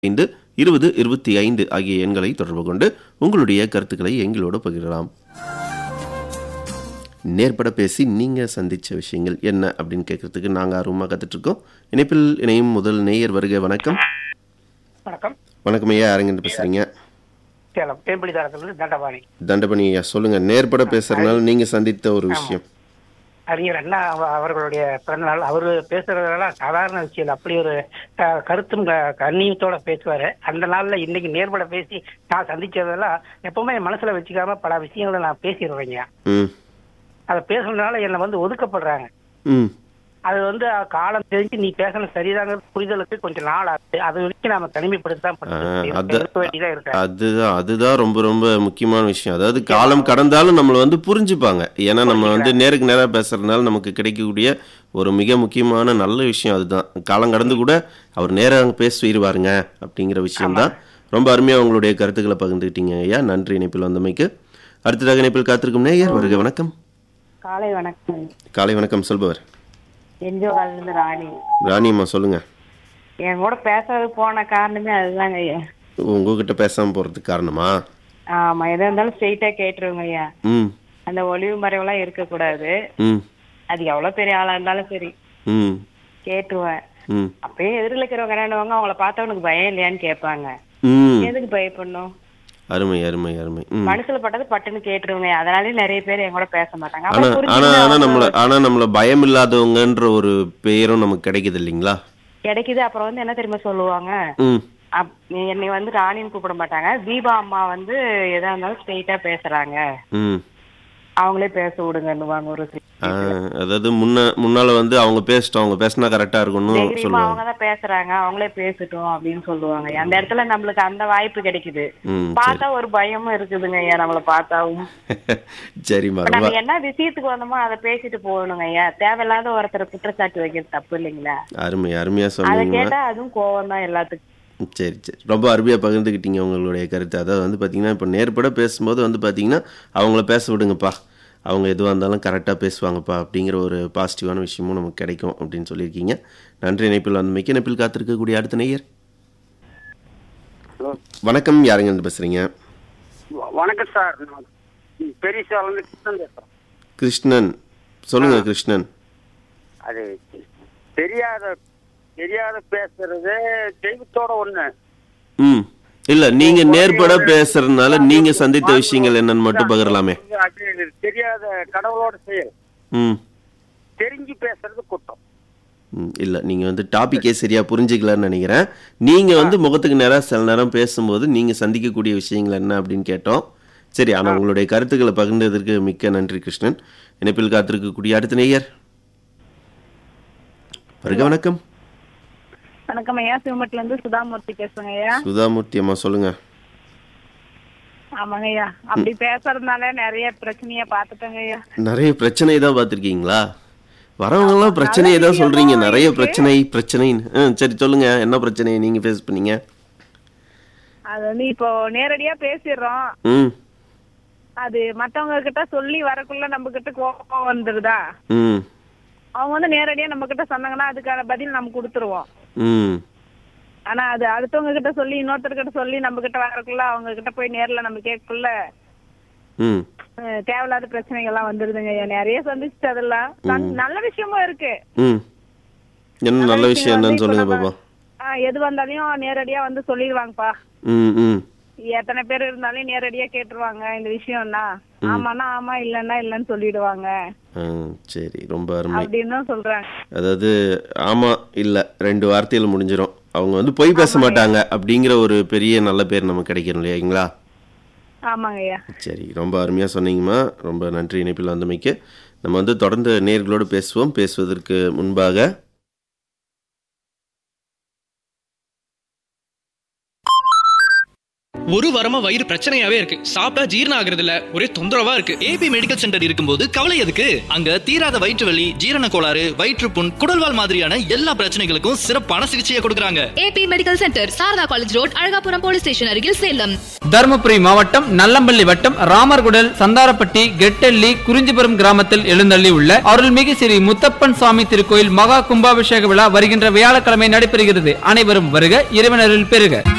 ஐந்து இருபது இருபத்தி ஐந்து ஆகிய எண்களை தொடர்பு கொண்டு உங்களுடைய கருத்துக்களை எங்களோடு பகிரலாம் நேர்பட பேசி நீங்கள் சந்திச்ச விஷயங்கள் என்ன அப்படின்னு கேட்கறதுக்கு நாங்கள் ஆர்வமாக கற்றுட்ருக்கோம் இணைப்பில் இணையும் முதல் நேயர் வருக வணக்கம் வணக்கம் வணக்கம் ஐயா யாருங்கன்னு பேசுகிறீங்க சேலம் தேம்படி தாரத்திலிருந்து தண்டபாணி தண்டபணி ஐயா சொல்லுங்கள் நேர்பட பேசுகிறதுனால நீங்கள் சந்தித்த ஒரு விஷயம் அறிஞர் அண்ணா அவ- அவர்களுடைய பிறந்தநாள் அவர் பேசுறதெல்லாம் சாதாரண விஷயம் இல்ல. அப்படி ஒரு க- கருத்தும் க- கண்ணியத்தோட பேசுவாரு அந்த நாள்ல இன்னைக்கு நேர்பட பேசி நான் சந்திச்சதெல்லாம் எப்பவுமே என் மனசுல வச்சுக்காம பல விஷயங்களை நான் பேசிடுவேங்க ம் அதை பேசுனதுனால என்னை வந்து ஒதுக்கப்படுறாங்க ம் அது வந்து அஹ், காலம் தெரிஞ்சு நீ பேசணும் சரிதாங்க புரிதலுக்கு கொஞ்சம் நாள் ஆகுது அது வரைக்கும் நாம தனிமைப்படுத்தி தான் ஆ, அது இருக்க வேண்டியதா இருக்கு அதுதான் அதுதான் ரொம்ப ரொம்ப முக்கியமான விஷயம் அதாவது காலம் கடந்தாலும் நம்மளை வந்து புரிஞ்சுப்பாங்க ஏன்னா நம்ம வந்து நேருக்கு நேராக பேசுறதுனால நமக்கு கிடைக்கக்கூடிய ஒரு மிக முக்கியமான நல்ல விஷயம் அதுதான் காலம் கடந்து கூட அவர் நேராக பேசிடுவாருங்க அப்படிங்கிற விஷயம்தான் ரொம்ப அருமையாக உங்களுடைய கருத்துக்களை பகிர்ந்துக்கிட்டீங்க ஐயா நன்றி இணைப்பில் வந்தமைக்கு அடுத்ததாக இணைப்பில் காத்திருக்கும் நேயர் வருக வணக்கம் காலை வணக்கம் காலை வணக்கம் சொல்பவர் என்ஜோ காலிலிருந்து ராணி ராணியம்மா சொல்லுங்க என் கூட பேசாத போன காரணமே அதுதாங்க ஐயா உங்ககிட்ட பேசாமல் போகிறதுக்கு காரணமா ஆமா எதா இருந்தாலும் ஸ்ட்ரெயிட்டா கேட்டுருவோங்க ஐயா ம் அந்த ஒளிவு மறைவெல்லாம் இருக்கக்கூடாது ம் அது எவ்வளவு பெரிய ஆளா இருந்தாலும் சரி ம் கேட்டுருவேன் ம் அப்பயே எதிரில் இருக்கிறவங்க என்னவாங்க அவங்கள பார்த்தா உனக்கு பயம் இல்லையான்னு கேட்பாங்க ம் எதுக்கு பயப்படணும் அருமை அருமை அருமை ம் மனசுல பட்டது பட்டுன்னு கேட்டுருவங்க அதனாலே நிறைய பேர் என் கூட பேச மாட்டாங்க ஆனா அப்புறம் ஆனா புரிஞ்சுக்கிட்டு ஆனா அவங்க நம்மள ஆனா நம்மள பயம் இல்லாதவங்கன்ற ஒரு பெயரும் நமக்கு கிடைக்குது இல்லைங்களா கிடைக்குது அப்புறம் வந்து என்ன தெரியுமா சொல்லுவாங்க ம் அப்- என்னை வந்து ராணின்னு கூப்பிட மாட்டாங்க தீபா அம்மா வந்து எதா இருந்தாலும் ஸ்ட்ரெயிட்டா பேசுறாங்க ம் அவங்களே பேச விடுங்கன்னுவாங்க ஒரு சில ஆ, அதாவது முன்ன முன்னால வந்து அவங்க பேசிட்டோம் அவங்க பேசினா கரெக்டா இருக்கும்னு தைரியமா சொல்லுவாங்க அவங்க தான் பேசுறாங்க அவங்களே பேசட்டும் அப்படின்னு சொல்லுவாங்க அந்த இடத்துல நம்மளுக்கு அந்த வாய்ப்பு கிடைக்குது ம் பார்த்தா ஒரு பயமும் இருக்குதுங்க ஐயா நம்மள பார்த்தாவும் சரிம்மா இப்ப ரொம்ப நம்ம என்ன விஷயத்துக்கு வந்தோமோ அதை பேசிட்டு போகணுங்க ஐயா தேவையில்லாத ஒருத்தரை குற்றச்சாட்டு வைக்கிறது தப்பு இல்லைங்களா அருமை அருமையா அதை சொன்னீங்கம்மா கேட்டா அதுவும் கோவம் தான் எல்லாத்துக்கும் சரி சரி ரொம்ப அருமையாக பகிர்ந்துக்கிட்டீங்க உங்களுடைய கருத்து அதாவது வந்து பார்த்தீங்கன்னா இப்போ நேர்பட பேசும்போது வந்து பார்த்தீங்கன்னா அவங்கள பேச விடுங்கப்பா அவங்க எதுவாக இருந்தாலும் கரெக்டாக பேசுவாங்கப்பா அப்படிங்கிற ஒரு பாசிட்டிவான விஷயமும் நமக்கு கிடைக்கும் அப்படின்னு சொல்லியிருக்கீங்க நன்றி இணைப்பில் வந்தமைக்கு இணைப்பில் காத்திருக்கக்கூடிய அடுத்த நேயர் ஹலோ வணக்கம் யாருங்க இருந்து பேசுகிறீங்க வ- வணக்கம் சார் நான் பெரிய சார்லேருந்து கிருஷ்ணன் பேசுகிறேன் கிருஷ்ணன் சொல்லுங்க கிருஷ்ணன் அது தெரியாத தெரியாத பேசுறது தெய்வத்தோட ஒண்ணு ம் இல்லை நீங்கள் நேர்பட பேசுறதுனால நீங்கள் சந்தித்த விஷயங்கள் என்னன்னு மட்டும் பகிரலாமே அது தெரியாத கடவுளோட செயல் ம் தெரிஞ்சு பேசுறது குற்றம் ம், இல்ல நீங்க வந்து டாபிக்கே சரியா புரிஞ்சுக்கலன்னு நினைக்கிறேன் நீங்க வந்து முகத்துக்கு நேரா சில நேரம் பேசும்போது நீங்க சந்திக்கக்கூடிய விஷயங்கள் என்ன அப்படின்னு கேட்டோம் சரி ஆனா உங்களுடைய கருத்துக்களை பகிர்ந்ததற்கு மிக்க நன்றி கிருஷ்ணன் இணைப்பில் காத்திருக்கக்கூடிய அடுத்த நேயர் வருக வணக்கம் வணக்கம் ஐயா சிவமட்டில இருந்து சுதாமூர்த்தி பேசுறேங்க ஐயா சுதாமூர்த்தி அம்மா சொல்லுங்க ஆமாங்க ஐயா அப்படி பேசுறதுனால நிறைய பிரச்சனைய பாத்துட்டேங்க ஐயா நிறைய பிரச்சனை தான் பார்த்துருக்கீங்களா வரவங்க எல்லாம் பிரச்சனையை தான் சொல்றீங்க நிறைய பிரச்சனை பிரச்சனைன்னு ஆ, சரி சொல்லுங்க என்ன பிரச்சனையை நீங்க ஃபேஸ் பண்ணீங்க அது வந்து இப்போ நேரடியா பேசிடுறோம் ம் அது மத்தவங்க கிட்ட சொல்லி வரக்குள்ள நம்ம கிட்ட கோபம் வந்துருதா ம் அவங்க வந்து நேரடியா நம்ம கிட்ட சொன்னாங்கன்னா அதுக்கான பதில் நம்ம கொடுத்துருவோம் ம் ஆனா அது அடுத்தவங்க கிட்ட சொல்லி இன்னொருத்தர் கிட்ட சொல்லி நம்ம கிட்ட வரக்குள்ள அவங்க கிட்ட போய் நேர்ல நம்ம கேட்கக்குள்ள ம் அஹ், தேவையில்லாத பிரச்சனைகள்லாம் வந்துருதுங்க ஐயா நிறைய சந்திச்சுட்டு அதெல்லாம் நன்- நல்ல விஷயமும் இருக்கு ம் என்ன நல்ல விஷயம் என்னன்னு சொல்லுங்க பாப்பா ஆஹ், எது வந்தாலையும் நேரடியா வந்து சொல்லிடுவாங்கப்பா ம் ம் எத்தனை பேர் இருந்தாலும் நேரடியா கேட்டுருவாங்க இந்த விஷயம்னா ஆமானா ஆமா இல்லன்னா இல்லன்னு சொல்லிடுவாங்க ஆ, சரி ரொம்ப அருமை அப்படின்னு தான் சொல்றாங்க அதாவது ஆமா இல்ல ரெண்டு வார்த்தையில் முடிஞ்சிரும் அவங்க வந்து பொய் பேச மாட்டாங்க அப்படிங்கிற ஒரு பெரிய நல்ல பேர் நமக்கு கிடைக்கணும் இல்லைங்களா ஆமாங்க ஐயா சரி ரொம்ப அருமையா சொன்னீங்கம்மா ரொம்ப நன்றி இணைப்பில் வந்தமைக்கு நம்ம வந்து தொடர்ந்து நேர்களோடு பேசுவோம் பேசுவதற்கு முன்பாக ஒரு வாரமா வயிறு பிரச்சனையாவே இருக்கு சாப்பிட்டா ஜீரணம் ஆகுறது இல்ல ஒரே தொந்தரவா இருக்கு ஏபி மெடிக்கல் சென்டர் இருக்கும்போது கவலை எதுக்கு அங்க தீராத வயிற்று வலி ஜீரண கோளாறு வயிற்றுப்புண் குடல்வால் மாதிரியான எல்லா பிரச்சனைகளுக்கும் சிறப்பான சிகிச்சையை கொடுக்கறாங்க AB medical centre Sarada college road Alagapuram police station அருகில் சேலம் தருமபுரி மாவட்டம் நல்லம்பள்ளி வட்டம் ராமர்குடல் சந்தாரப்பட்டி கெட்டெல்லி குறிஞ்சிபுரம் கிராமத்தில் எழுந்தள்ளி உள்ள அருள்மிகு ஸ்ரீ முத்தப்பன் சுவாமி திருக்கோயில் மகா கும்பாபிஷேக விழா வருகின்ற வியாழக்கிழமை நடைபெறுகிறது அனைவரும் வருக இறைவனரில் பெறுக